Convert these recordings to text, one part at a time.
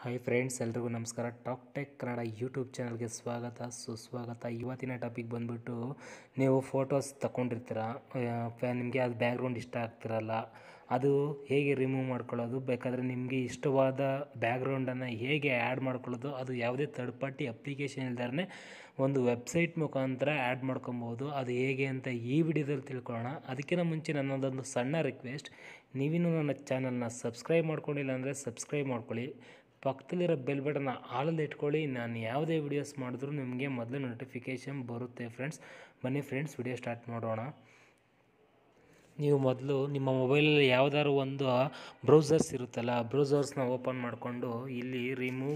hi friends ಎಲ್ರಿಗೂ ನಮಸ್ಕಾರ talk tech Kannada YouTube ಚಾನಲ್ಗೆ ಸ್ವಾಗತ ಸುಸ್ವಾಗತ ಇವತ್ತಿನ ಟಾಪಿಕ್ ಬಂದುಬಿಟ್ಟು ನೀವು ಫೋಟೋಸ್ ತಗೊಂಡಿರ್ತೀರ ನಿಮಗೆ ಅದು ಬ್ಯಾಕ್ಗ್ರೌಂಡ್ ಇಷ್ಟ ಆಗ್ತಿರಲ್ಲ ಅದು ಹೇಗೆ ರಿಮೂವ್ ಮಾಡ್ಕೊಳ್ಳೋದು ಬೇಕಾದರೆ ನಿಮಗೆ ಇಷ್ಟವಾದ ಬ್ಯಾಕ್ಗ್ರೌಂಡನ್ನು ಹೇಗೆ ಆ್ಯಡ್ ಮಾಡ್ಕೊಳ್ಳೋದು ಅದು ಯಾವುದೇ ಥರ್ಡ್ ಪಾರ್ಟಿ ಅಪ್ಲಿಕೇಶನ್ ಇಲ್ದೇ ಒಂದು ವೆಬ್ಸೈಟ್ ಮುಖಾಂತರ ಆ್ಯಡ್ ಮಾಡ್ಕೊಬೋದು ಅದು ಹೇಗೆ ಅಂತ ಈ ವಿಡಿಯೋದಲ್ಲಿ ತಿಳ್ಕೊಳ್ಳೋಣ ಅದಕ್ಕಿಂತ ಮುಂಚೆ ನನ್ನದೊಂದು ಸಣ್ಣ ರಿಕ್ವೆಸ್ಟ್ ನೀವಿನ್ನೂ ನನ್ನ ಚಾನಲ್ನ ಸಬ್ಸ್ಕ್ರೈಬ್ ಮಾಡ್ಕೊಂಡಿಲ್ಲ ಅಂದರೆ ಸಬ್ಸ್ಕ್ರೈಬ್ ಮಾಡ್ಕೊಳ್ಳಿ ಪಕ್ಕದಲ್ಲಿರೋ ಬೆಲ್ ಬಟನ್ನ ಆಲಲ್ಲಿ ಇಟ್ಕೊಳ್ಳಿ ನಾನು ಯಾವುದೇ ವಿಡಿಯೋಸ್ ಮಾಡಿದ್ರೂ ನಿಮಗೆ ಮೊದಲು ನೋಟಿಫಿಕೇಷನ್ ಬರುತ್ತೆ ಫ್ರೆಂಡ್ಸ್ ಬನ್ನಿ ಫ್ರೆಂಡ್ಸ್ ವಿಡಿಯೋ ಸ್ಟಾರ್ಟ್ ಮಾಡೋಣ ನೀವು ಮೊದಲು ನಿಮ್ಮ ಮೊಬೈಲಲ್ಲಿ ಯಾವುದಾದ್ರು ಒಂದು ಬ್ರೌಸರ್ಸ್ ಇರುತ್ತಲ್ಲ ಬ್ರೌಸರ್ಸ್ನ ಓಪನ್ ಮಾಡಿಕೊಂಡು ಇಲ್ಲಿ remove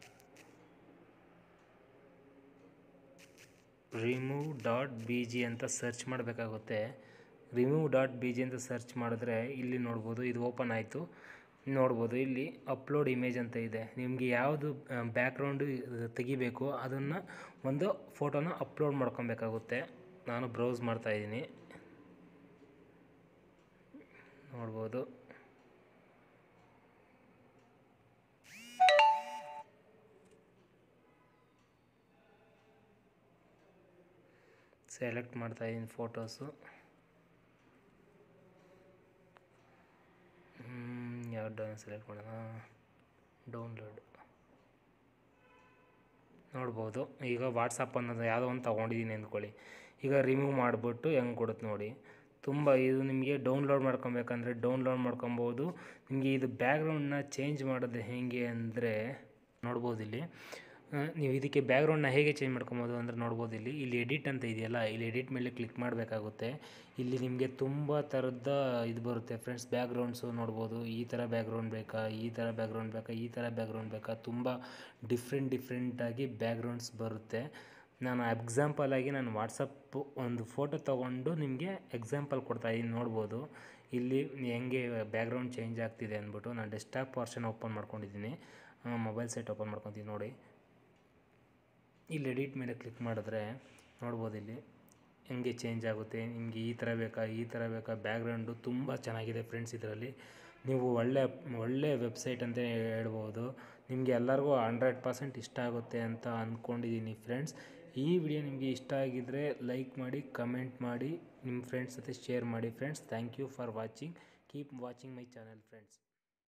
remove dot B G ಅಂತ ಸರ್ಚ್ ಮಾಡಬೇಕಾಗುತ್ತೆ ರಿಮೂವ್ ಡಾಟ್ ಬಿ ಜಿ ಅಂತ ಸರ್ಚ್ ಮಾಡಿದ್ರೆ ಇಲ್ಲಿ ನೋಡ್ಬೋದು ಇದು ಓಪನ್ ಆಯಿತು ನೋಡ್ಬೋದು ಇಲ್ಲಿ ಅಪ್ಲೋಡ್ ಇಮೇಜ್ ಅಂತ ಇದೆ ನಿಮಗೆ ಯಾವುದು ಬ್ಯಾಕ್ಗ್ರೌಂಡು ತೆಗಿಬೇಕು ಅದನ್ನು ಒಂದು ಫೋಟೋನ ಅಪ್ಲೋಡ್ ಮಾಡ್ಕೊಬೇಕಾಗುತ್ತೆ ನಾನು ಬ್ರೌಸ್ ಮಾಡ್ತಾಯಿದ್ದೀನಿ ನೋಡ್ಬೋದು ಸೆಲೆಕ್ಟ್ ಮಾಡ್ತಾಯಿದ್ದೀನಿ ಫೋಟೋಸು ಯಾವ ಡೌನ್ ಸೆಲೆಕ್ಟ್ ಮಾಡೋಣ ಡೌನ್ಲೋಡ್ ನೋಡ್ಬೋದು ಈಗ ವಾಟ್ಸಪ್ ಅನ್ನೋದು ಯಾವುದೋ ಒಂದು ತೊಗೊಂಡಿದ್ದೀನಿ ಅಂದ್ಕೊಳ್ಳಿ ಈಗ ರಿಮೂವ್ ಮಾಡಿಬಿಟ್ಟು ಹೆಂಗೆ ಕೊಡುತ್ತೆ ನೋಡಿ ತುಂಬ ಇದು ನಿಮಗೆ ಡೌನ್ಲೋಡ್ ಮಾಡ್ಕೊಬೇಕಂದ್ರೆ ಡೌನ್ಲೋಡ್ ಮಾಡ್ಕೊಬೋದು ನಿಮಗೆ ಇದು ಬ್ಯಾಕ್ಗ್ರೌಂಡನ್ನ ಚೇಂಜ್ ಮಾಡೋದು ಹೇಗೆ ಅಂದರೆ ನೋಡ್ಬೋದು ಇಲ್ಲಿ ನೀವು ಇದಕ್ಕೆ ಬ್ಯಾಕ್ಗ್ರೌಂಡನ್ನ ಹೇಗೆ ಚೇಂಜ್ ಮಾಡ್ಕೊಬೋದು ಅಂದರೆ ನೋಡ್ಬೋದು ಇಲ್ಲಿ ಇಲ್ಲಿ ಎಡಿಟ್ ಅಂತ ಇದೆಯಲ್ಲ ಇಲ್ಲಿ ಎಡಿಟ್ ಮೇಲೆ ಕ್ಲಿಕ್ ಮಾಡಬೇಕಾಗುತ್ತೆ ಇಲ್ಲಿ ನಿಮಗೆ ತುಂಬ ಥರದ ಇದು ಬರುತ್ತೆ ಫ್ರೆಂಡ್ಸ್ ಬ್ಯಾಕ್ಗ್ರೌಂಡ್ಸು ನೋಡ್ಬೋದು ಈ ಥರ ಬ್ಯಾಕ್ಗ್ರೌಂಡ್ ಬೇಕಾ ಈ ಥರ ಬ್ಯಾಕ್ಗ್ರೌಂಡ್ ಬೇಕಾ ಈ ಥರ ಬ್ಯಾಕ್ಗ್ರೌಂಡ್ ಬೇಕಾ ತುಂಬ ಡಿಫ್ರೆಂಟ್ ಡಿಫ್ರೆಂಟಾಗಿ ಬ್ಯಾಕ್ಗ್ರೌಂಡ್ಸ್ ಬರುತ್ತೆ ನಾನು ಎಕ್ಸಾಂಪಲಾಗಿ ನಾನು ವಾಟ್ಸಪ್ ಒಂದು ಫೋಟೋ ತೊಗೊಂಡು ನಿಮಗೆ ಎಕ್ಸಾಂಪಲ್ ಕೊಡ್ತಾಯಿದ್ದೀನಿ ನೋಡ್ಬೋದು ಇಲ್ಲಿ ಹೆಂಗೆ ಬ್ಯಾಕ್ಗ್ರೌಂಡ್ ಚೇಂಜ್ ಆಗ್ತಿದೆ ಅಂದ್ಬಿಟ್ಟು ನಾನು ಡೆಸ್ಕ್ಟಾಪ್ ಪೋರ್ಷನ್ ಓಪನ್ ಮಾಡ್ಕೊಂಡಿದ್ದೀನಿ ಮೊಬೈಲ್ ಸೆಟ್ ಓಪನ್ ಮಾಡ್ಕೊತೀನಿ ನೋಡಿ ಇಲ್ಲಿ ಎಡಿಟ್ ಮೇಲೆ ಕ್ಲಿಕ್ ಮಾಡಿದ್ರೆ ನೋಡ್ಬೋದು ಇಲ್ಲಿ ಹೆಂಗೆ ಚೇಂಜ್ ಆಗುತ್ತೆ ನಿಮಗೆ ಈ ಥರ ಬೇಕಾ ಈ ಥರ ಬೇಕಾ ಬ್ಯಾಕ್ಗ್ರೌಂಡು ತುಂಬ ಚೆನ್ನಾಗಿದೆ ಫ್ರೆಂಡ್ಸ್ ಇದರಲ್ಲಿ ನೀವು ಒಳ್ಳೆ ಒಳ್ಳೆ ವೆಬ್ಸೈಟ್ ಅಂತ ಹೇಳ್ಬೋದು ನಿಮಗೆ ಎಲ್ಲರಿಗೂ ಹಂಡ್ರೆಡ್ ಪರ್ಸೆಂಟ್ ಇಷ್ಟ ಆಗುತ್ತೆ ಅಂತ ಅಂದ್ಕೊಂಡಿದ್ದೀನಿ ಫ್ರೆಂಡ್ಸ್ ಈ ವಿಡಿಯೋ ನಿಮಗೆ ಇಷ್ಟ ಆಗಿದ್ದರೆ ಲೈಕ್ ಮಾಡಿ ಕಮೆಂಟ್ ಮಾಡಿ ನಿಮ್ಮ ಫ್ರೆಂಡ್ಸ್ ಜೊತೆ ಶೇರ್ ಮಾಡಿ friends thank you for watching keep watching my channel friends